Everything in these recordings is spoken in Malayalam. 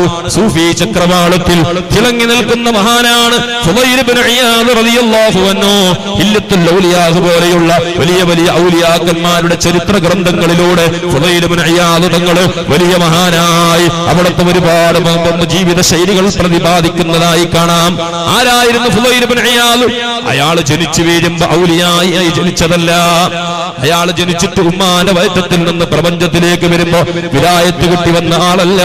സൂഫി ചക്രവാളത്തിൽ തിളങ്ങി നിൽക്കുന്ന മഹാനാണ് ഫുദൈൽ ഇബ്നു ഇയാദ് റളിയല്ലാഹു അൻഹു ഇല്ലത്തുൽ ഔലിയാഹ് പോലെയുള്ള വലിയ വലിയ ഔലിയാക്കന്മാരുടെ ചരിത്ര ഗ്രന്ഥങ്ങളിലൂടെ ഫുദൈൽ ഇബ്നു ഇയാദ് തങ്ങൾ വലിയ മഹാനായി അവിടുത്തെ ഒരുപാട് മ- മ- ജീവിത ശൈലികൾ പ്രതിപാദിക്കുന്നതായി കാണാം ആരായിരുന്നു ഫുദൈൽ ഇബ്നു ഇയാദ് അയാൾ ജനിച്ചു വീഴുമ്പോ ഔലിയായി ജനിച്ചതല്ല അയാൾ ജനിച്ചിട്ട് ഉമ്മാന്റെ വയറ്റത്തിൽ നിന്ന് പ്രപഞ്ചത്തിലേക്ക് വരുമ്പോ വിലായത്ത് കിട്ടി വന്ന ആളല്ല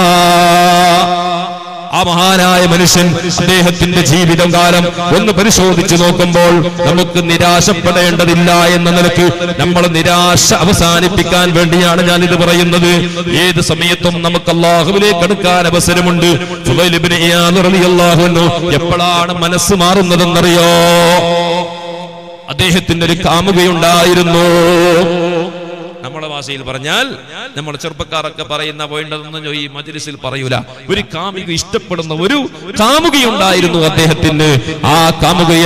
ആ മഹാനായ മനുഷ്യൻ അദ്ദേഹത്തിന്റെ ജീവിതം കാലം ഒന്ന് പരിശോധിച്ചു നോക്കുമ്പോൾ നമുക്ക് നിരാശപ്പെടേണ്ടതില്ല എന്ന നിലക്ക് നമ്മൾ നിരാശ അവസാനിപ്പിക്കാൻ വേണ്ടിയാണ് ഞാൻ ഇത് പറയുന്നത് ഏത് സമയത്തും നമുക്ക് അള്ളാഹുവിലേക്ക് അടുക്കാൻ അവസരമുണ്ട് ഫുദൈൽ ഇബ്നു ഇയാദ് റളിയല്ലാഹു അൻഹു എപ്പോഴാണ് മനസ്സ് മാറുന്നതെന്നറിയോ അദ്ദേഹത്തിന്റെ ഒരു കാമുകയുണ്ടായിരുന്നു നമ്മളെ ഭാഷയിൽ പറഞ്ഞാൽ നമ്മൾ ചെറുപ്പക്കാരൊക്കെ പറയുന്ന പോയിന്റതൊന്നും ഈ മജ്ലിസിൽ പറയൂല ഒരു കാമുക ഇഷ്ടപ്പെടുന്ന ഒരു കാമുകയുണ്ടായിരുന്നു അദ്ദേഹത്തിന് ആ കാമുകയെ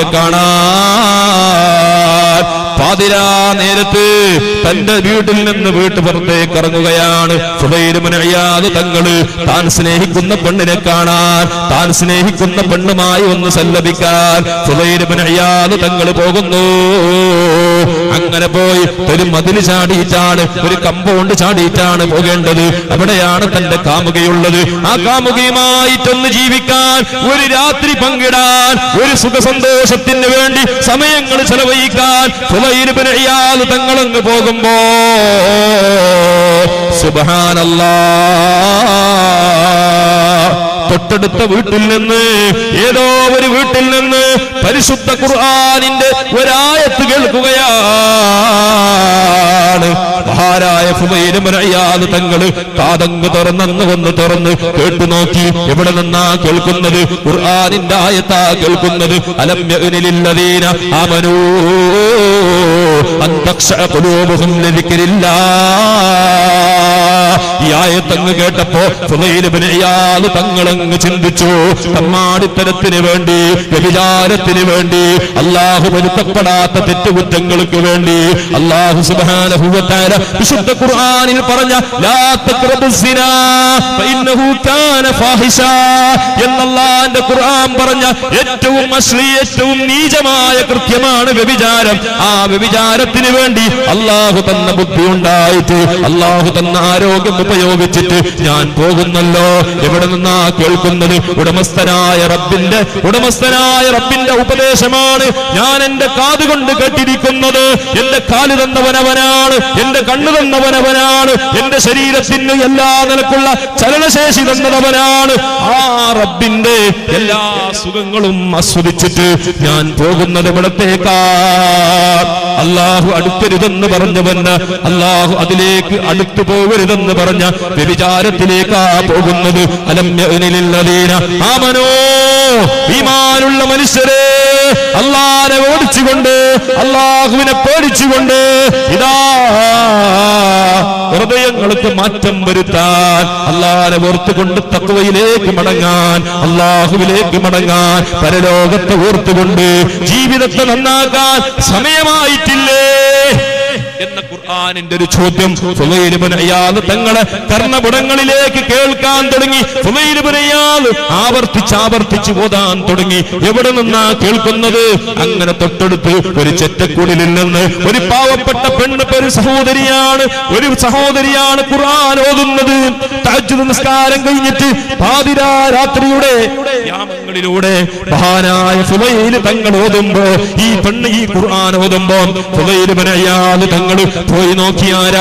കാണാൻ പാതിരാ നേരത്ത് തന്റെ വീട്ടിൽ നിന്ന് വീട്ടു പുറത്തേക്ക് ഇറങ്ങുകയാണ് ഫുബൈരുമനയ്യാതെ തങ്ങള് താൻ സ്നേഹിക്കുന്ന പെണ്ണിനെ കാണാൻ താൻ സ്നേഹിക്കുന്ന പെണ്ണുമായി ഒന്ന് സല്ലപിക്കാൻ ഫുബൈരുമനയ്യാതെ തങ്ങൾ പോകുന്നു അങ്ങനെ പോയി ഒരു മതിൽ ചാടിയിട്ടാണ് ഒരു കമ്പൗണ്ട് ചാടിയിട്ടാണ് പോകേണ്ടത് അവിടെയാണ് തന്റെ കാമുകയുള്ളത് ആ കാമുകയുമായിട്ടൊന്ന് ജീവിക്കാൻ ഒരു രാത്രി പങ്കിടാൻ ഒരു സുഖസന്തോഷത്തിന് വേണ്ടി സമയങ്ങൾ ചെലവഴിക്കാൻ ഫുലൈരുബിനയ്യാൽ തങ്ങളങ്ങ് പോകുമ്പോ സുബഹാനല്ലാ തൊട്ടടുത്ത വീട്ടിൽ നിന്ന് ഏതോ ഒരു വീട്ടിൽ നിന്ന് പരിശുദ്ധ ഖുർആനിന്റെ ഒരായത്ത് കേൾക്കുകയാണ് മഹാരായ ഫുബൈരമനയ്യാത് തങ്ങള് കാതങ്ങ് തുറന്നു വന്ന് തുറന്ന് കേട്ടു നോക്കി എവിടെ നിന്നാ കേൾക്കുന്നത് ഖുർആനിന്റെ ആയത്താ കേൾക്കുന്നത് അലം യഅ്നിലില്ലദീന ആമനൂ അൻ തഖ്ശഅ ഖുലൂബുഹും ലിദിക്രില്ലാ ഈ ആയത്തങ്ങ് കേട്ടപ്പോ ഫുലൈലുബിനെയാള് തങ്ങളങ്ങ് ചിന്തിച്ചു തമ്മാടിത്തരത്തിന് വേണ്ടി വ്യഭിചാരത്തിന് വേണ്ടി അള്ളാഹു പൊരുത്തപ്പെടാത്ത തെറ്റുകുറ്റങ്ങൾക്ക് വേണ്ടി അള്ളാഹു സുബാനഹുവത്താര വിശുദ്ധ ഖുർആനിൽ പറഞ്ഞ ലാ തഖ്റബുസ് സിനാ ഫഇന്നഹു കാന ഫാഹിഷ എന്നല്ലാന്റെ ഖുർആൻ പറഞ്ഞ ഏറ്റവും അശ്ലീ ഏറ്റവും നീചമായ കൃത്യമാണ് വ്യഭിചാരം ആ വ്യഭിചാരത്തിന് വേണ്ടി അള്ളാഹു തന്ന ബുദ്ധി ഉണ്ടായിട്ട് അള്ളാഹു തന്ന ആരോഗ്യം ഉപയോഗിച്ചിട്ട് ഞാൻ പോകുന്നല്ലോ എവിടെ നിന്നാ കേൾക്കുന്നത് ഉടമസ്ഥനായ റബ്ബിന്റെ ഉടമസ്ഥനായ റബ്ബിന്റെ ഉപദേശമാണ് ഞാൻ എന്റെ കാതുകൊണ്ട് കേട്ടിരിക്കുന്നത് എന്റെ കാല് തന്നവനവനാണ് എന്റെ കണ്ണു തന്നവനവനാണ് എന്റെ ശരീരത്തിന് എല്ലാ നിലക്കുള്ള ചലനശേഷി തന്നവനാണ് ആ റബ്ബിന്റെ എല്ലാ സുഖങ്ങളും ആസ്വദിച്ചിട്ട് ഞാൻ പോകുന്നത് ഇവിടത്തേക്കാ അള്ളാഹു അടുക്കരുതെന്ന് പറഞ്ഞവന് അള്ളാഹു അതിലേക്ക് അടുത്തു പോകരുതെന്ന് പറഞ്ഞ വ്യഭിചാരത്തിലേക്കാ പോകുന്നത് അലമ്യനീന ആമനോ ഈമാനുള്ള മനുഷ്യരെ അള്ളാനെ ഓടിച്ചുകൊണ്ട് അള്ളാഹുവിനെ പേടിച്ചുകൊണ്ട് ഇതാ ഹൃദയങ്ങൾക്ക് മാറ്റം വരുത്താൻ അള്ളാനെ ഓർത്തുകൊണ്ട് തത്വയിലേക്ക് മടങ്ങാൻ അള്ളാഹുവിലേക്ക് മടങ്ങാൻ പരലോകത്തെ ഓർത്തുകൊണ്ട് ജീവിതത്തെ നന്നാക്കാൻ സമയമായിട്ടില്ലേ എന്ന ഖുർആനിന്റെ ഒരു ചോദ്യം ഫുലൈലുബനയാൽ തങ്ങളെ കർണപുടങ്ങളിലേക്ക് കേൾക്കാൻ തുടങ്ങി ഫുലൈലുബനയാൽ ആവർത്തിച്ച് ആവർത്തിച്ച് ഓതാൻ തുടങ്ങി എവിടെ നിന്നാ കേൾക്കുന്നത് അങ്ങനെ തൊട്ടടുത്ത് ഒരു ചെറ്റക്കുടിലിൽ നിന്ന് ഒരു പാവപ്പെട്ട പെണ്ണ് ഒരു സഹോദരിയാണ് ഒരു സഹോദരിയാണ് ഖുർആൻ ഓതുന്നത് തഹജ്ജുദ് നിസ്കാരം കഴിഞ്ഞിട്ട് പാതിരാ രാത്രിയുടെ യാമങ്ങളിലൂടെ മഹാനായ ഫുലൈൽ തങ്ങൾ ഓതുമ്പോ ഈ പെണ്ണ് ഈ ഖുർആൻ ഓതുമ്പോ ഫുലൈൽ ബനയാൽ തങ്ങൾ പോയി നോക്കിയാരാ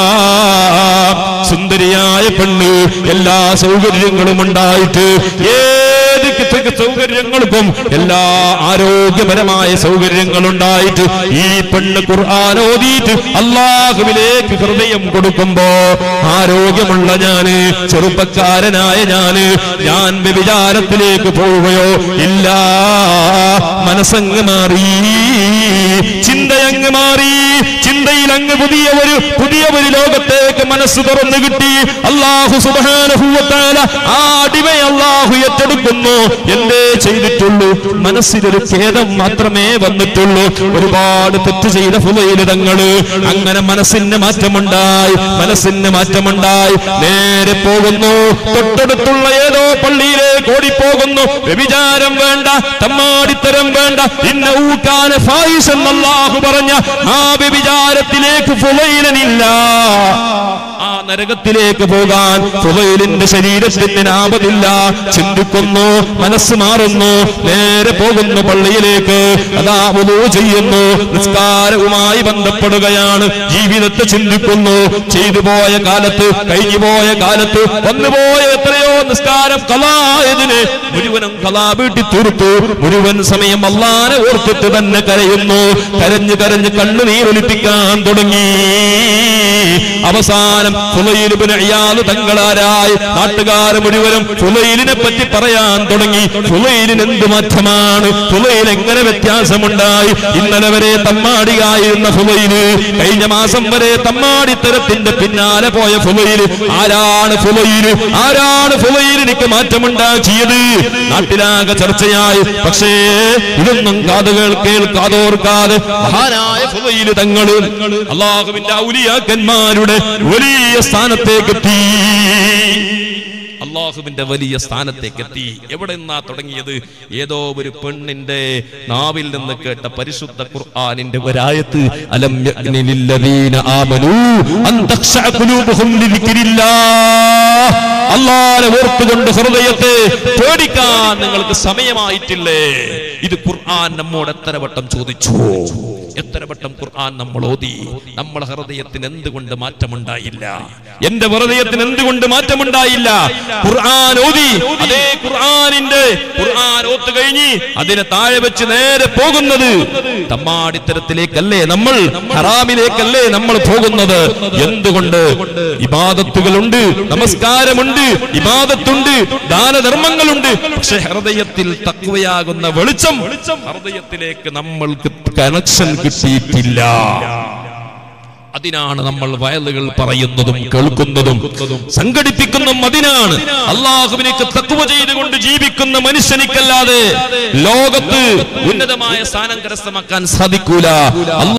സുന്ദരിയായ പെണ്ണ് എല്ലാ സൗകര്യങ്ങളും ഉണ്ടായിട്ട് ഏത് കിത്ത- സൗകര്യങ്ങൾക്കും എല്ലാ ആരോഗ്യപരമായ സൗകര്യങ്ങൾ ഉണ്ടായിട്ട് ഈ പെണ്ണ് ഖുർആൻ ഓതിയിട്ട് അള്ളാഹുവിലേക്ക് ഹൃദയം കൊടുക്കുമ്പോ ആരോഗ്യമുള്ള ഞാന് ചെറുപ്പക്കാരനായ ഞാന് ഞാൻ വ്യഭിചാരത്തിലേക്ക് പോവുകയോ ഇല്ല മനസ്സങ്ങ് മാറി ചിന്തയങ്ങ് മാറി ചിന്തയിൽ അങ്ങ് പുതിയ ഒരു പുതിയ ഒരു ലോകത്തേക്ക് മനസ്സ് തുറന്നു കിട്ടി അള്ളാഹു സുബാനഹൂവത്താല ആ അടിമയെ അള്ളാഹു ഏറ്റെടുക്കുന്നു എന്തേ ചെയ്തിട്ടുള്ളൂ മനസ്സിലൊരു ഖേദം മാത്രമേ വന്നിട്ടുള്ളൂ ഒരുപാട് തെറ്റ് ചെയ്ത ഫുലയിലിതങ്ങള് അങ്ങനെ മനസ്സിന് മാറ്റമുണ്ടായി മനസ്സിന് മാറ്റമുണ്ടായി നേരെ പോകുന്നു തൊട്ടടുത്തുള്ള ഏതോ പള്ളിയിലേക്ക് ഓടിപ്പോകുന്നു വ്യഭിചാരം വേണ്ട തമ്മാടിത്തരം വേണ്ട ഇന്ന ഊക്കാന ഫായിസ് എന്നല്ലാഹു പറഞ്ഞ ആ വ്യഭിചാരത്തിലേക്ക് ഫുലയിലനില്ല ആ നരകത്തിലേക്ക് പോകാൻ ഫുലയിലിന്റെ ശരീരത്തിന് ആപതില്ല ചിന്തിക്കുന്നു മനസ്സ് മാറുന്നു നേരെ പോകുന്നു പള്ളിയിലേക്ക് അതാ വുളൂ ചെയ്യുന്നു നിസ്കാരവുമായി ബന്ധപ്പെടുകയാണ് ജീവിതത്തെ ചിന്തിക്കുന്നു ചെയ്തു പോയ കാലത്ത് കഴിഞ്ഞു പോയ കാലത്ത് വന്നുപോയ എത്രയോ നിസ്കാരം കലായതിന് മുഴുവനും കലാ വീട്ടി തീർത്തു മുഴുവൻ സമയം അള്ളാനെ ഓർത്തിട്ട് തന്നെ കരയുന്നു കരഞ്ഞ് കരഞ്ഞ് കണ്ണുനീരൊലിപ്പിക്കാൻ തുടങ്ങി അവസാനം ഫുലയിലിബിന് അയാള് തങ്ങളാരായി നാട്ടുകാർ മുഴുവനും ഫുലയിലിനെ പറ്റി പറയാൻ തുടങ്ങി ഫുലയിലിന് എന്ത് മാറ്റമാണ് ഫുലയിൽ എങ്ങനെ വ്യത്യാസമുണ്ടായി ഇന്നലെ വരെ തമ്മാടിയായിരുന്ന ഫുലയില് കഴിഞ്ഞ മാസം വരെ തമ്മാടിത്തരത്തിന്റെ പിന്നാലെ പോയ ഫുലയില് ആരാണ് ഫുലയില് ആരാണ് ഫുലയിൽ എനിക്ക് മാറ്റമുണ്ടാക്കിയത് നാട്ടിലാകെ ചർച്ചയായി പക്ഷേ ഇതൊന്നും കാതുകൾ കേൾക്കാതോർക്കാതെ മഹാനായ ഫുലയില് തങ്ങള് അള്ളാഹുവിന്റെ ഔലിയാക്കന്മാരുടെ വലിയ സ്ഥാനത്തേക്ക് എത്തി അള്ളാഹുവിന്റെ വലിയ സ്ഥാനത്തേക്ക് എത്തി എവിടെ നിന്നാ തുടങ്ങിയത് ഏതോ ഒരു പെണ്ണിന്റെ നാവിൽ നിന്ന് കേട്ട പരിശുദ്ധ ഖുർആനിന്റെ ഒരായത്ത് അലം യഅ്നി ലില്ലദീന ആമനൂ അൻ തഖ്ശഅ ഖുലൂബുഹും ലിദിക്രില്ലാഹ് അല്ലാഹനെ ഓർത്തുകൊണ്ട് ഹൃദയത്തെ പേടിക്കാൻ നിങ്ങൾക്ക് സമയമായിട്ടില്ലേ ഇത് ഖുർആൻ നമ്മോട് എത്ര വട്ടം ചോദിച്ചു എത്ര വട്ടം ഖുർആൻ നമ്മൾ ഓതി നമ്മളെ ഹൃദയത്തിന് എന്തുകൊണ്ട് മാറ്റമുണ്ടായില്ല എന്റെ ഹൃദയത്തിന് എന്തുകൊണ്ട് മാറ്റമുണ്ടായില്ല ഖുർആൻ ഓതി അതേ ഖുർആനിന്റെ ഖുർആൻ ഓത്ത് കഴിഞ്ഞ് അതിനെ താഴെ വെച്ച് നേരെ പോകുന്നത് തമ്മാടിത്തരത്തിലേക്കല്ലേ നമ്മൾ ഹറാമിലേക്കല്ലേ നമ്മൾ പോകുന്നത് എന്തുകൊണ്ട് ഇബാദത്തുകളുണ്ട് നമസ്കാരമുണ്ട് ഇബാദത്തുണ്ട് ദാനധർമ്മങ്ങളുണ്ട് പക്ഷെ ഹൃദയത്തിൽ തക്വയാകുന്ന വെളിച്ചം ഹൃദയത്തിലേക്ക് നമ്മൾക്ക് കണക്ഷൻ കിട്ടിയിട്ടില്ല അതിനാണ് നമ്മൾ വയലുകൾ പറയുന്നതും കേൾക്കുന്നതും സംഘടിപ്പിക്കുന്നതും അതിനാണ് അള്ളാഹുവിനേക്ക് തക്കുവ ചെയ്തുകൊണ്ട് ജീവിക്കുന്ന മനുഷ്യനിക്കല്ലാതെ ലോകത്ത് ഉന്നതമായ സ്ഥാനം കരസ്ഥമാക്കാൻ സാധിക്കൂല